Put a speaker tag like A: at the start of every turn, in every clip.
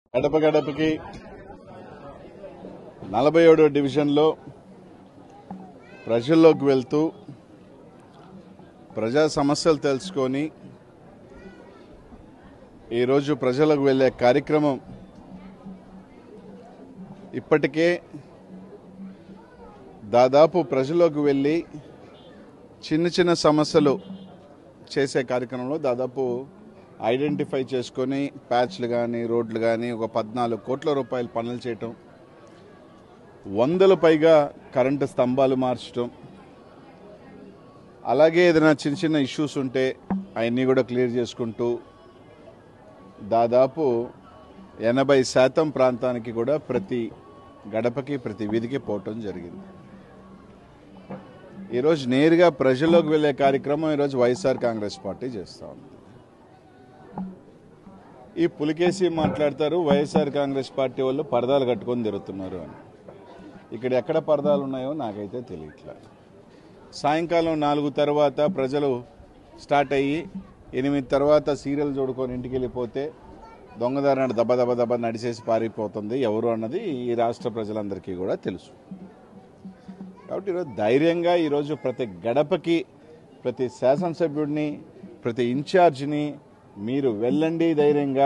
A: గడప గడపకి నలభై ఏడో డివిజన్లో ప్రజల్లోకి వెళ్తూ ప్రజా సమస్యలు తెలుసుకొని ఈరోజు ప్రజలకు వెళ్ళే కార్యక్రమం ఇప్పటికే దాదాపు ప్రజల్లోకి వెళ్ళి చిన్న చిన్న సమస్యలు చేసే కార్యక్రమంలో దాదాపు ఐడెంటిఫై చేసుకొని ప్యాచ్లు కానీ రోడ్లు కానీ ఒక పద్నాలుగు కోట్ల రూపాయల పనులు చేయటం వందల పైగా కరెంటు స్తంభాలు మార్చడం అలాగే ఏదైనా చిన్న చిన్న ఇష్యూస్ ఉంటే అవన్నీ కూడా క్లియర్ చేసుకుంటూ దాదాపు ఎనభై శాతం ప్రాంతానికి కూడా ప్రతి గడపకి ప్రతి వీధికి పోవటం జరిగింది ఈరోజు నేరుగా ప్రజల్లోకి వెళ్ళే కార్యక్రమం ఈరోజు వైఎస్ఆర్ కాంగ్రెస్ పార్టీ చేస్తూ ఉంది ఈ పులికేసి మాట్లాడతారు వైఎస్ఆర్ కాంగ్రెస్ పార్టీ వాళ్ళు పరదాలు కట్టుకొని తిరుగుతున్నారు అని ఇక్కడ ఎక్కడ పరదాలు ఉన్నాయో నాకైతే తెలియట్లే సాయంకాలం నాలుగు తర్వాత ప్రజలు స్టార్ట్ అయ్యి ఎనిమిది తర్వాత సీరియల్ చూడుకొని ఇంటికి వెళ్ళిపోతే దొంగదారిన దెబ్బ దెబ్బ దెబ్బ నడిచేసి పారిపోతుంది ఎవరు అన్నది ఈ రాష్ట్ర ప్రజలందరికీ కూడా తెలుసు కాబట్టి ఈరోజు ధైర్యంగా ఈరోజు ప్రతి గడపకి ప్రతి శాసనసభ్యుడిని ప్రతి ఇన్ఛార్జిని మీరు వెళ్ళండి ధైర్యంగా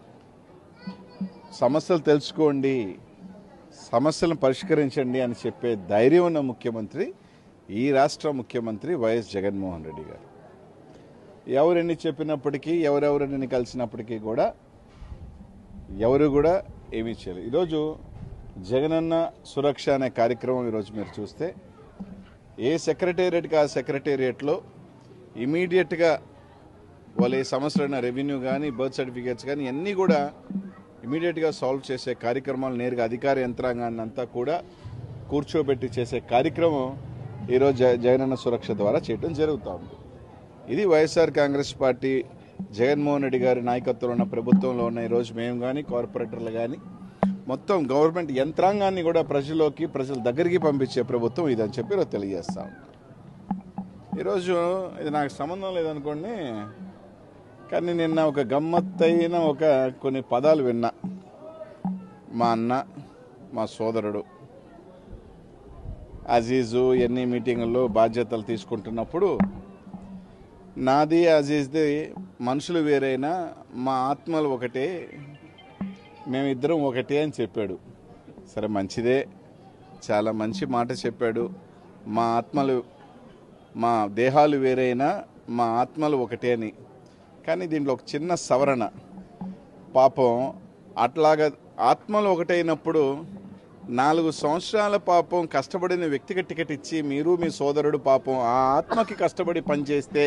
A: సమస్యలు తెలుసుకోండి సమస్యలను పరిష్కరించండి అని చెప్పే ధైర్యం ఉన్న ముఖ్యమంత్రి ఈ రాష్ట్ర ముఖ్యమంత్రి వైఎస్ జగన్మోహన్ రెడ్డి గారు ఎవరెన్ని చెప్పినప్పటికీ ఎవరెవరిని కలిసినప్పటికీ కూడా ఎవరు కూడా ఏమీ చేయలేదు ఈరోజు జగనన్న సురక్ష అనే కార్యక్రమం ఈరోజు మీరు చూస్తే ఏ సెక్రటేరియట్కి ఆ సెక్రటేరియట్లో ఇమీడియట్గా వాళ్ళ ఏ సమస్యలైన రెవెన్యూ కానీ బర్త్ సర్టిఫికేట్స్ కానీ అన్నీ కూడా ఇమీడియట్గా సాల్వ్ చేసే కార్యక్రమాలు నేరుగా అధికార యంత్రాంగాన్ని అంతా కూడా కూర్చోబెట్టి చేసే కార్యక్రమం ఈరోజు జ జగనన్న సురక్ష ద్వారా చేయడం జరుగుతూ ఉంది ఇది వైఎస్ఆర్ కాంగ్రెస్ పార్టీ జగన్మోహన్ రెడ్డి గారి నాయకత్వంలో ఉన్న ప్రభుత్వంలో ఉన్న ఈరోజు మేము కానీ కార్పొరేటర్లు కానీ మొత్తం గవర్నమెంట్ యంత్రాంగాన్ని కూడా ప్రజల్లోకి ప్రజల దగ్గరికి పంపించే ప్రభుత్వం ఇదని చెప్పి ఈరోజు తెలియజేస్తా ఉన్నాం ఈరోజు ఇది నాకు సంబంధం లేదనుకోండి కానీ నిన్న ఒక గమ్మత్తైన ఒక కొన్ని పదాలు విన్నా మా అన్న మా సోదరుడు అజీజు ఎన్ని మీటింగుల్లో బాధ్యతలు తీసుకుంటున్నప్పుడు నాది అజీజ్ది మనుషులు వేరైనా మా ఆత్మలు ఒకటే మేమిద్దరం ఒకటే అని చెప్పాడు సరే మంచిదే చాలా మంచి మాట చెప్పాడు మా ఆత్మలు మా దేహాలు వేరైనా మా ఆత్మలు ఒకటే అని కానీ దీంట్లో ఒక చిన్న సవరణ పాపం అట్లాగా ఆత్మలు ఒకటైనప్పుడు నాలుగు సంవత్సరాల పాపం కష్టపడిన వ్యక్తికి టికెట్ ఇచ్చి మీరు మీ సోదరుడు పాపం ఆ ఆత్మకి కష్టపడి పనిచేస్తే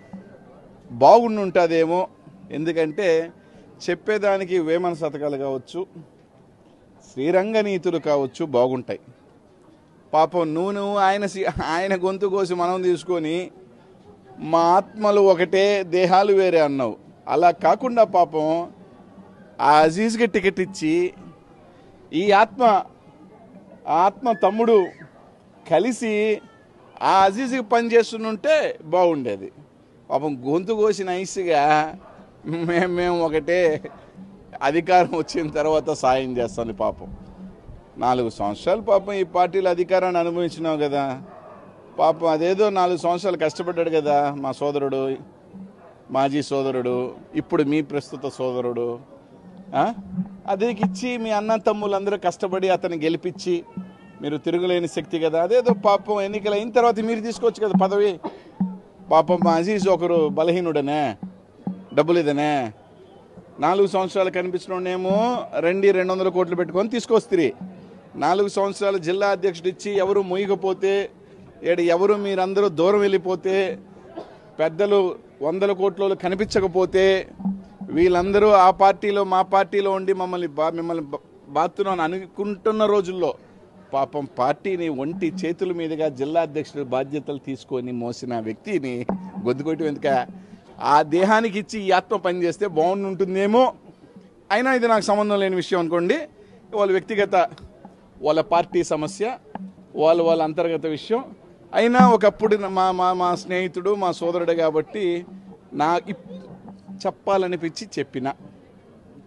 A: బాగుండి ఉంటుందేమో ఎందుకంటే చెప్పేదానికి వేమన శతకాలు కావచ్చు శ్రీరంగ నీతులు కావచ్చు బాగుంటాయి పాపం నువ్వు నువ్వు ఆయన సి- ఆయన గొంతు కోసి మనం తీసుకొని మా ఆత్మలు ఒకటే దేహాలు వేరే అన్నావు అలా కాకుండా పాపం ఆ అజీజ్కి టికెట్ ఇచ్చి ఈ ఆత్మ ఆ ఆత్మ తమ్ముడు కలిసి ఆ అజీజ్కి పనిచేస్తుంటే బాగుండేది పాపం గొంతు కోసిన ఐస్గా మేము మేము ఒకటే అధికారం వచ్చిన తర్వాత సాయం చేస్తాను పాపం నాలుగు సంవత్సరాలు పాపం ఈ పార్టీలో అధికారాన్ని అనుభవించినావు కదా పాపం అదేదో నాలుగు సంవత్సరాలు కష్టపడ్డాడు కదా మా సోదరుడు మాజీ సోదరుడు ఇప్పుడు మీ ప్రస్తుత సోదరుడు ఆ? అదేకి ఇచ్చి మీ అన్న తమ్ములందరూ కష్టపడి అతన్ని గెలిపించి మీరు తిరుగులేని శక్తి కదా అదేదో పాపం ఎన్నికలు అయిన తర్వాత మీరు తీసుకోవచ్చు కదా పదవి పాపం మా అజీజ్ ఒకరు బలహీనుడనే డబ్బులు ఇదనే నాలుగు సంవత్సరాలు కనిపించినోడేమో రెండు రెండు వందల కోట్లు పెట్టుకొని తీసుకొస్తుంది నాలుగు సంవత్సరాలు జిల్లా అధ్యక్షుడు ఇచ్చి ఎవరు ముయ్యకపోతే ఏడు ఎవరు మీరందరూ దూరం వెళ్ళిపోతే పెద్దలు వందల కోట్లు కనిపించకపోతే వీళ్ళందరూ ఆ పార్టీలో మా పార్టీలో ఉండి మమ్మల్ని బా మిమ్మల్ని బా- బాతున్నాను అనుకుంటున్న రోజుల్లో పాపం పార్టీని ఒంటి చేతుల మీదుగా జిల్లా అధ్యక్షుడు బాధ్యతలు తీసుకొని మోసిన వ్యక్తిని గొంతుకొట్టి ఎందుక ఆ దేహానికి ఇచ్చి ఈ ఆత్మ పని చేస్తే బాగుంటుందేమో అయినా ఇది నాకు సంబంధం లేని విషయం అనుకోండి వాళ్ళ వ్యక్తిగత వాళ్ళ పార్టీ సమస్య వాళ్ళ వాళ్ళ అంతర్గత విషయం అయినా ఒకప్పుడు మా మా మా స్నేహితుడు మా సోదరుడు కాబట్టి నా ఇప్- చెప్పాలనిపించి చెప్పిన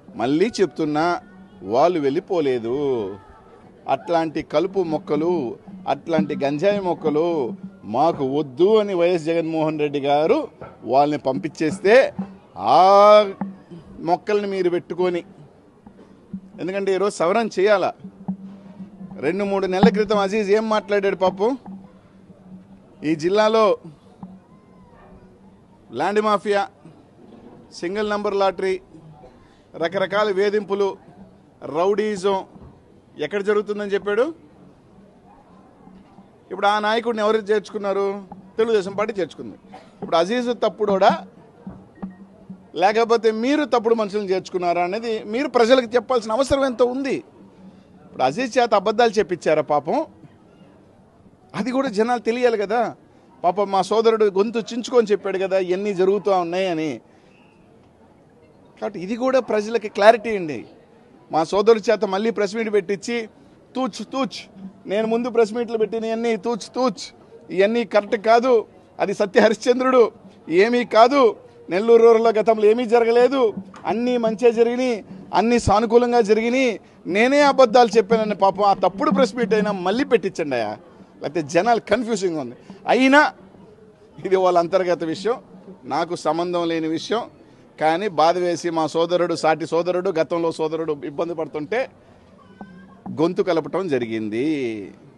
A: మళ్ళీ చెప్తున్నా వాళ్ళు వెళ్ళిపోలేదు అట్లాంటి కలుపు మొక్కలు అట్లాంటి గంజాయి మొక్కలు మాకు వద్దు అని వైఎస్ జగన్మోహన్ రెడ్డి గారు వాళ్ళని పంపించేస్తే ఆ మొక్కల్ని మీరు పెట్టుకొని ఎందుకంటే ఈరోజు సవరణ చేయాలా రెండు మూడు నెలల క్రితం అజీజ్ ఏం మాట్లాడాడు పాపం ఈ జిల్లాలో land mafia single number lottery రకరకాల వేధింపులు రౌడీజం ఎక్కడ జరుగుతుందని చెప్పాడు ఇప్పుడు ఆ నాయకుడిని ఎవరు చేర్చుకున్నారు తెలుగుదేశం పార్టీ చేర్చుకుంది ఇప్పుడు అజీజ్ తప్పుడోడా లేకపోతే మీరు తప్పుడు మనుషులను చేర్చుకున్నారా అనేది మీరు ప్రజలకు చెప్పాల్సిన అవసరం ఎంతో ఉంది ఇప్పుడు అజీజ్ చేత అబద్ధాలు చెప్పించారా పాపం అది కూడా జనాలు తెలియాలి కదా పాపం మా సోదరుడు గొంతు చించుకొని చెప్పాడు కదా ఇవన్నీ జరుగుతూ ఉన్నాయని కాబట్టి ఇది కూడా ప్రజలకి క్లారిటీ అండి మా సోదరుడి చేత మళ్ళీ ప్రెస్ మీట్ పెట్టించి తూచ్ తూచ్ నేను ముందు ప్రెస్ మీట్లు పెట్టినవన్నీ తూచ్ తూచ్ ఇవన్నీ కరెక్ట్ కాదు అది సత్య హరిశ్చంద్రుడు ఏమీ కాదు నెల్లూరు రూరల్లో గతంలో ఏమీ జరగలేదు అన్నీ మంచిగా జరిగినాయి అన్నీ సానుకూలంగా జరిగినాయి నేనే అబద్ధాలు చెప్పానని పాపం ఆ తప్పుడు ప్రెస్ మీట్ అయినా మళ్ళీ పెట్టించండి అయ్యా లేకపోతే జనాలు కన్ఫ్యూజింగ్ ఉంది అయినా ఇది వాళ్ళ అంతర్గత విషయం నాకు సంబంధం లేని విషయం కానీ బాధ వేసి మా సోదరుడు సాటి సోదరుడు గతంలో సోదరుడు ఇబ్బంది పడుతుంటే గొంతు కలపటం జరిగింది